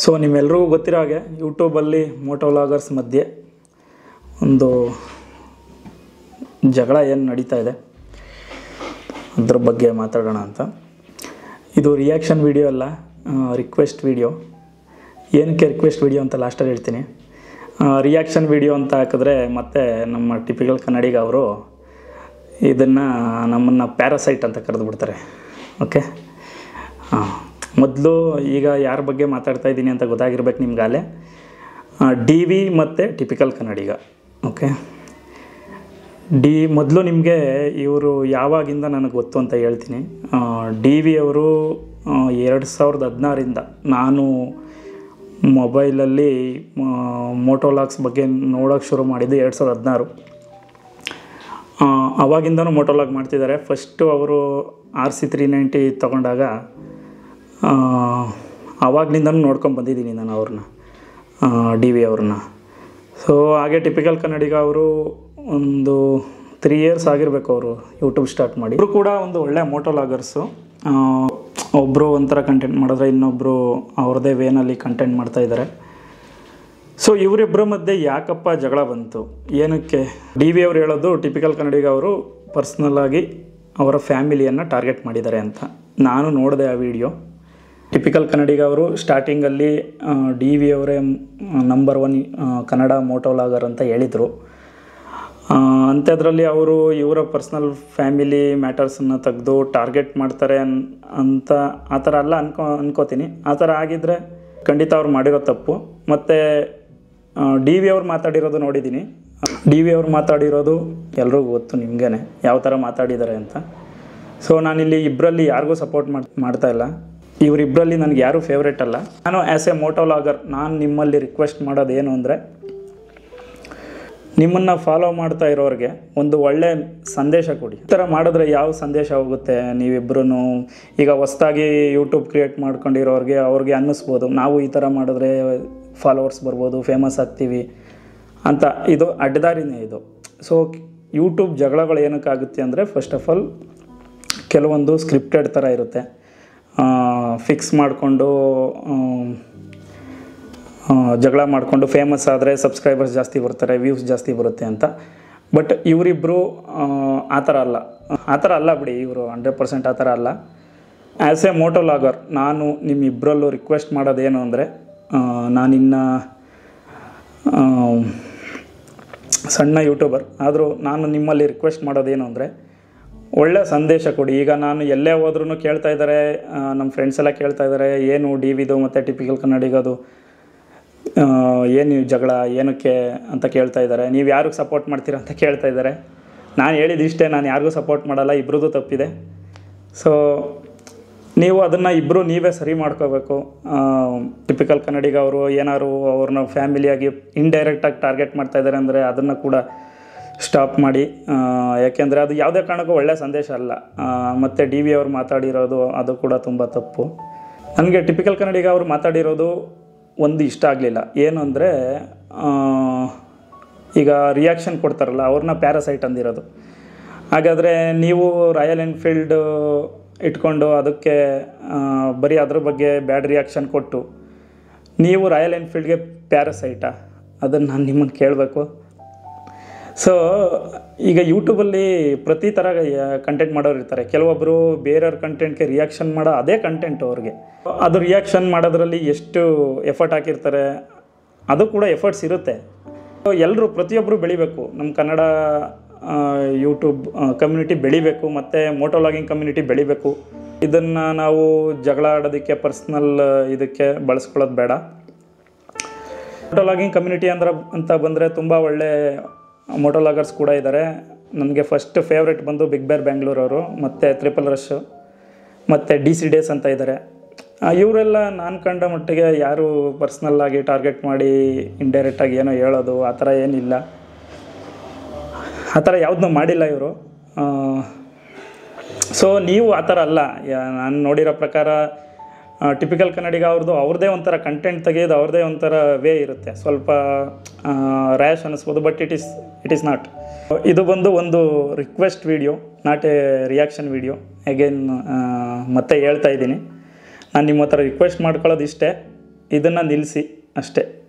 so ನಿಮ್ಮೆಲ್ರಿಗೂ ಗೊತ್ತಿರೋ ಹಾಗೆ ಯೂಟ್ಯೂಬಲ್ಲಿ ಮೋಟೋ ವ್ಲಾಗರ್ಸ್ ಮಧ್ಯೆ ಒಂದು ಜಗಳ ಏನು ನಡೀತಾ ಇದೆ ಅದ್ರ ಬಗ್ಗೆ ಮಾತಾಡೋಣ ಅಂತ ಇದು ರಿಯಾಕ್ಷನ್ ವಿಡಿಯೋ ಅಲ್ಲ ರಿಕ್ವೆಸ್ಟ್ ವಿಡಿಯೋ ಏನಕ್ಕೆ ರಿಕ್ವೆಸ್ಟ್ ವಿಡಿಯೋ ಅಂತ ಲಾಸ್ಟಲ್ಲಿ ಹೇಳ್ತೀನಿ ರಿಯಾಕ್ಷನ್ ವಿಡಿಯೋ ಅಂತ ಹಾಕಿದ್ರೆ ಮತ್ತೆ ನಮ್ಮ ಟಿಪಿಕಲ್ ಕನ್ನಡಿಗ ಅವರು ಇದನ್ನು ನಮ್ಮನ್ನು ಪ್ಯಾರಾಸೈಟ್ ಅಂತ ಕರೆದು ಬಿಡ್ತಾರೆ ಓಕೆ ಹಾಂ ಮೊದಲು ಈಗ ಯಾರ ಬಗ್ಗೆ ಮಾತಾಡ್ತಾ ಇದ್ದೀನಿ ಅಂತ ಗೊತ್ತಾಗಿರ್ಬೇಕು ನಿಮ್ಗಾಲೆ ಡಿ ವಿ ಮತ್ತು ಟಿಪಿಕಲ್ ಕನ್ನಡಿಗ ಓಕೆ ಡಿ ಮೊದಲು ನಿಮಗೆ ಇವರು ಯಾವಾಗಿಂದ ನನಗೆ ಗೊತ್ತು ಅಂತ ಹೇಳ್ತೀನಿ ಡಿ ವಿ ಅವರು ಎರಡು ಸಾವಿರದ ಹದಿನಾರಿಂದ ನಾನು ಮೊಬೈಲಲ್ಲಿ ಮೋಟೋಲಾಕ್ಸ್ ಬಗ್ಗೆ ನೋಡೋಕ್ಕೆ ಶುರು ಮಾಡಿದ್ದು ಎರಡು ಸಾವಿರದ ಹದಿನಾರು ಅವಾಗಿಂದನೂ ಮೋಟೋಲಾಗ್ ಮಾಡ್ತಿದ್ದಾರೆ ಫಸ್ಟು ಅವರು ಆರ್ ಸಿ ತ್ರೀ ನೈಂಟಿ ತೊಗೊಂಡಾಗ ಆವಾಗಲಿಂದನೂ ನೋಡ್ಕೊಂಡು ಬಂದಿದ್ದೀನಿ ನಾನು ಅವ್ರನ್ನ ಡಿ ವಿ ಅವ್ರನ್ನ ಸೊ ಹಾಗೆ ಟಿಪಿಕಲ್ ಕನ್ನಡಿಗ ಅವರು ಒಂದು ತ್ರೀ ಇಯರ್ಸ್ ಆಗಿರಬೇಕು ಅವರು ಯೂಟ್ಯೂಬ್ ಸ್ಟಾರ್ಟ್ ಮಾಡಿ ಇವರು ಕೂಡ ಒಂದು ಒಳ್ಳೆ ಮೋಟೋಲಾಗರ್ಸು ಒಬ್ಬರು ಒಂಥರ ಕಂಟೆಂಟ್ ಮಾಡಿದ್ರೆ ಇನ್ನೊಬ್ಬರು ಅವ್ರದ್ದೇ ವೇನಲ್ಲಿ ಕಂಟೆಂಟ್ ಮಾಡ್ತಾ ಇದ್ದಾರೆ ಸೊ ಇವರಿಬ್ಬರ ಮಧ್ಯೆ ಯಾಕಪ್ಪ ಜಗಳ ಬಂತು ಏನಕ್ಕೆ ಡಿ ವಿ ಅವ್ರು ಹೇಳೋದು ಟಿಪಿಕಲ್ ಕನ್ನಡಿಗ ಅವರು ಪರ್ಸ್ನಲ್ಲಾಗಿ ಅವರ ಫ್ಯಾಮಿಲಿಯನ್ನು ಟಾರ್ಗೆಟ್ ಮಾಡಿದ್ದಾರೆ ಅಂತ ನಾನು ನೋಡಿದೆ ಆ ವಿಡಿಯೋ ಟಿಪಿಕಲ್ ಕನ್ನಡಿಗ ಅವರು ಸ್ಟಾರ್ಟಿಂಗಲ್ಲಿ ಡಿ ವಿ ಅವರೇ ನಂಬರ್ ಒನ್ ಕನ್ನಡ ಮೋಟೋಲಾಗರ್ ಅಂತ ಹೇಳಿದರು ಅಂಥದ್ರಲ್ಲಿ ಅವರು ಇವರ ಪರ್ಸ್ನಲ್ ಫ್ಯಾಮಿಲಿ ಮ್ಯಾಟರ್ಸನ್ನು ತೆಗೆದು ಟಾರ್ಗೆಟ್ ಮಾಡ್ತಾರೆ ಅನ್ ಅಂತ ಆ ಥರ ಎಲ್ಲ ಅನ್ಕೊ ಅನ್ಕೋತೀನಿ ಆ ಥರ ಆಗಿದ್ದರೆ ಖಂಡಿತ ಅವ್ರು ಮಾಡಿರೋ ತಪ್ಪು ಮತ್ತು ಡಿ ವಿ ಅವ್ರು ಮಾತಾಡಿರೋದು ನೋಡಿದ್ದೀನಿ ಡಿ ವಿ ಅವ್ರು ಮಾತಾಡಿರೋದು ಎಲ್ರಿಗೂ ಗೊತ್ತು ನಿಮಗೇ ಯಾವ ಥರ ಮಾತಾಡಿದ್ದಾರೆ ಅಂತ ಸೊ ನಾನಿಲ್ಲಿ ಇಬ್ಬರಲ್ಲಿ ಯಾರಿಗೂ ಸಪೋರ್ಟ್ ಮಾಡಿ ಮಾಡ್ತಾ ಇಲ್ಲ ಇವರಿಬ್ಬರಲ್ಲಿ ನನಗೆ ಯಾರೂ ಫೇವ್ರೇಟ್ ಅಲ್ಲ ನಾನು ಆ್ಯಸ್ ಎ ಮೋಟೋಲಾಗರ್ ನಾನು ನಿಮ್ಮಲ್ಲಿ ರಿಕ್ವೆಸ್ಟ್ ಮಾಡೋದು ಏನು ಅಂದರೆ ನಿಮ್ಮನ್ನು ಫಾಲೋ ಮಾಡ್ತಾ ಇರೋರಿಗೆ ಒಂದು ಒಳ್ಳೆ ಸಂದೇಶ ಕೊಡಿ ಈ ಥರ ಮಾಡಿದ್ರೆ ಯಾವ ಸಂದೇಶ ಹೋಗುತ್ತೆ ನೀವಿಬ್ಬರೂ ಈಗ ಹೊಸ್ದಾಗಿ ಯೂಟ್ಯೂಬ್ ಕ್ರಿಯೇಟ್ ಮಾಡ್ಕೊಂಡಿರೋರಿಗೆ ಅವ್ರಿಗೆ ಅನ್ನಿಸ್ಬೋದು ನಾವು ಈ ಥರ ಮಾಡಿದ್ರೆ ಫಾಲೋವರ್ಸ್ ಬರ್ಬೋದು ಫೇಮಸ್ ಆಗ್ತೀವಿ ಅಂತ ಇದು ಅಡ್ಡದಾರಿನೇ ಇದು ಸೊ ಯೂಟ್ಯೂಬ್ ಜಗಳಗಳು ಏನಕ್ಕಾಗುತ್ತೆ ಅಂದರೆ ಫಸ್ಟ್ ಆಫ್ ಆಲ್ ಕೆಲವೊಂದು ಸ್ಕ್ರಿಪ್ಟೆಡ್ ಥರ ಇರುತ್ತೆ ಫಿಕ್ಸ್ ಮಾಡಿಕೊಂಡು ಜಗಳ ಮಾಡಿಕೊಂಡು ಫೇಮಸ್ ಆದರೆ ಸಬ್ಸ್ಕ್ರೈಬರ್ಸ್ ಜಾಸ್ತಿ ಬರ್ತಾರೆ ವ್ಯೂಸ್ ಜಾಸ್ತಿ ಬರುತ್ತೆ ಅಂತ ಬಟ್ ಇವರಿಬ್ಬರು ಆ ಥರ ಅಲ್ಲ ಆ ಥರ ಅಲ್ಲ ಬಿಡಿ ಇವರು ಹಂಡ್ರೆಡ್ ಪರ್ಸೆಂಟ್ ಆ ಥರ ಅಲ್ಲ ಆ್ಯಸ್ ಎ ಮೋಟೋಲಾಗರ್ ನಾನು ನಿಮ್ಮಿಬ್ಬರಲ್ಲೂ ರಿಕ್ವೆಸ್ಟ್ ಮಾಡೋದೇನು ಅಂದರೆ ನಾನಿನ್ನು ಸಣ್ಣ ಯೂಟ್ಯೂಬರ್ ಆದರೂ ನಾನು ನಿಮ್ಮಲ್ಲಿ ರಿಕ್ವೆಸ್ಟ್ ಮಾಡೋದೇನು ಅಂದರೆ ಒಳ್ಳೆ ಸಂದೇಶ ಕೊಡಿ ಈಗ ನಾನು ಎಲ್ಲೇ ಹೋದ್ರೂ ಕೇಳ್ತಾ ಇದ್ದಾರೆ ನಮ್ಮ ಫ್ರೆಂಡ್ಸ್ ಎಲ್ಲ ಕೇಳ್ತಾ ಇದ್ದಾರೆ ಏನು ಡಿ ವಿದು ಮತ್ತು ಟಿಪಿಕಲ್ ಕನ್ನಡಿಗದು ಏನು ಜಗಳ ಏನಕ್ಕೆ ಅಂತ ಕೇಳ್ತಾ ಇದ್ದಾರೆ ನೀವು ಯಾರಿಗೆ ಸಪೋರ್ಟ್ ಮಾಡ್ತೀರಾ ಅಂತ ಕೇಳ್ತಾ ಇದ್ದಾರೆ ನಾನು ಹೇಳಿದಿಷ್ಟೇ ನಾನು ಯಾರಿಗೂ ಸಪೋರ್ಟ್ ಮಾಡಲ್ಲ ಇಬ್ಬರದ್ದು ತಪ್ಪಿದೆ ಸೊ ನೀವು ಅದನ್ನು ಇಬ್ಬರು ನೀವೇ ಸರಿ ಮಾಡ್ಕೋಬೇಕು ಟಿಪಿಕಲ್ ಕನ್ನಡಿಗ ಅವರು ಏನಾದ್ರು ಅವ್ರನ್ನ ಫ್ಯಾಮಿಲಿಯಾಗಿ ಇಂಡೈರೆಕ್ಟಾಗಿ ಟಾರ್ಗೆಟ್ ಮಾಡ್ತಾ ಇದ್ದಾರೆ ಅಂದರೆ ಅದನ್ನು ಕೂಡ ಸ್ಟಾಪ್ ಮಾಡಿ ಯಾಕೆಂದರೆ ಅದು ಯಾವುದೇ ಕಾರಣಕ್ಕೂ ಒಳ್ಳೆಯ ಸಂದೇಶ ಅಲ್ಲ ಮತ್ತು ಡಿ ವಿ ಅವ್ರು ಮಾತಾಡಿರೋದು ಅದು ಕೂಡ ತುಂಬ ತಪ್ಪು ನನಗೆ ಟಿಪಿಕಲ್ ಕನ್ನಡಿಗ ಅವರು ಮಾತಾಡಿರೋದು ಒಂದು ಇಷ್ಟ ಆಗಲಿಲ್ಲ ಏನು ಅಂದರೆ ಈಗ ರಿಯಾಕ್ಷನ್ ಕೊಡ್ತಾರಲ್ಲ ಅವ್ರನ್ನ ಪ್ಯಾರಾಸೈಟ್ ಅಂದಿರೋದು ಹಾಗಾದರೆ ನೀವು ರಾಯಲ್ ಎನ್ಫೀಲ್ಡ್ ಇಟ್ಕೊಂಡು ಅದಕ್ಕೆ ಬರೀ ಅದ್ರ ಬಗ್ಗೆ ಬ್ಯಾಡ್ ರಿಯಾಕ್ಷನ್ ಕೊಟ್ಟು ನೀವು ರಾಯಲ್ ಎನ್ಫೀಲ್ಡ್ಗೆ ಪ್ಯಾರಾಸೈಟಾ ಅದನ್ನು ನಾನು ನಿಮ್ಮನ್ನು ಕೇಳಬೇಕು ಸೊ ಈಗ ಯೂಟ್ಯೂಬಲ್ಲಿ ಪ್ರತಿ ಥರ ಕಂಟೆಂಟ್ ಮಾಡೋರು ಇರ್ತಾರೆ ಕೆಲವೊಬ್ಬರು ಬೇರೆಯವ್ರ ಕಂಟೆಂಟ್ಗೆ ರಿಯಾಕ್ಷನ್ ಮಾಡೋ ಅದೇ ಕಂಟೆಂಟ್ ಅವ್ರಿಗೆ ಅದು ರಿಯಾಕ್ಷನ್ ಮಾಡೋದ್ರಲ್ಲಿ ಎಷ್ಟು ಎಫರ್ಟ್ ಹಾಕಿರ್ತಾರೆ ಅದು ಕೂಡ ಎಫರ್ಟ್ಸ್ ಇರುತ್ತೆ ಎಲ್ಲರೂ ಪ್ರತಿಯೊಬ್ಬರು ಬೆಳಿಬೇಕು ನಮ್ಮ ಕನ್ನಡ ಯೂಟ್ಯೂಬ್ ಕಮ್ಯುನಿಟಿ ಬೆಳಿಬೇಕು ಮತ್ತು ಮೋಟೋಲಾಗಿಂಗ್ ಕಮ್ಯುನಿಟಿ ಬೆಳಿಬೇಕು ಇದನ್ನು ನಾವು ಜಗಳ ಆಡೋದಕ್ಕೆ ಪರ್ಸ್ನಲ್ ಇದಕ್ಕೆ ಬಳಸ್ಕೊಳ್ಳೋದು ಬೇಡ ಮೋಟೋಲಾಗಿಂಗ್ ಕಮ್ಯುನಿಟಿ ಅಂದ್ರೆ ಅಂತ ಬಂದರೆ ತುಂಬ ಒಳ್ಳೆ ಮೋಟೋಲಾಗರ್ಸ್ ಕೂಡ ಇದ್ದಾರೆ ನನಗೆ ಫಸ್ಟ್ ಫೇವ್ರೆಟ್ ಬಂದು ಬಿಗ್ ಬೇರ್ ಬ್ಯಾಂಗ್ಳೂರವರು ಮತ್ತು ತ್ರಿಪಲ್ ರಶ್ ಮತ್ತು ಡಿ ಸಿ ಡೇಸ್ ಅಂತ ಇದ್ದಾರೆ ಇವರೆಲ್ಲ ನಾನು ಕಂಡ ಮಟ್ಟಿಗೆ ಯಾರು ಪರ್ಸ್ನಲ್ಲಾಗಿ ಟಾರ್ಗೆಟ್ ಮಾಡಿ ಇಂಡೈರೆಕ್ಟಾಗಿ ಏನೋ ಹೇಳೋದು ಆ ಥರ ಏನಿಲ್ಲ ಆ ಥರ ಯಾವುದನ್ನೂ ಮಾಡಿಲ್ಲ ಇವರು ಸೊ ನೀವು ಆ ಥರ ಅಲ್ಲ ನಾನು ನೋಡಿರೋ ಪ್ರಕಾರ ಟಿಪಿಕಲ್ ಕನ್ನಡಿಗ ಅವ್ರದ್ದು ಅವ್ರದ್ದೇ ಒಂಥರ ಕಂಟೆಂಟ್ ತೆಗೆಯೋದು ಅವ್ರದ್ದೇ ಒಂಥರ ವೇ ಇರುತ್ತೆ ಸ್ವಲ್ಪ ರ್ಯಾಶ್ ಅನ್ನಿಸ್ಬೋದು but it is it is not ಇದು ಬಂದು ಒಂದು request video not a reaction video again ಮತ್ತೆ ಹೇಳ್ತಾ ಇದ್ದೀನಿ ನಾನು ನಿಮ್ಮ ಹತ್ರ ರಿಕ್ವೆಸ್ಟ್ ಮಾಡ್ಕೊಳ್ಳೋದು ಇಷ್ಟೇ ಇದನ್ನು ನಿಲ್ಲಿಸಿ ಅಷ್ಟೇ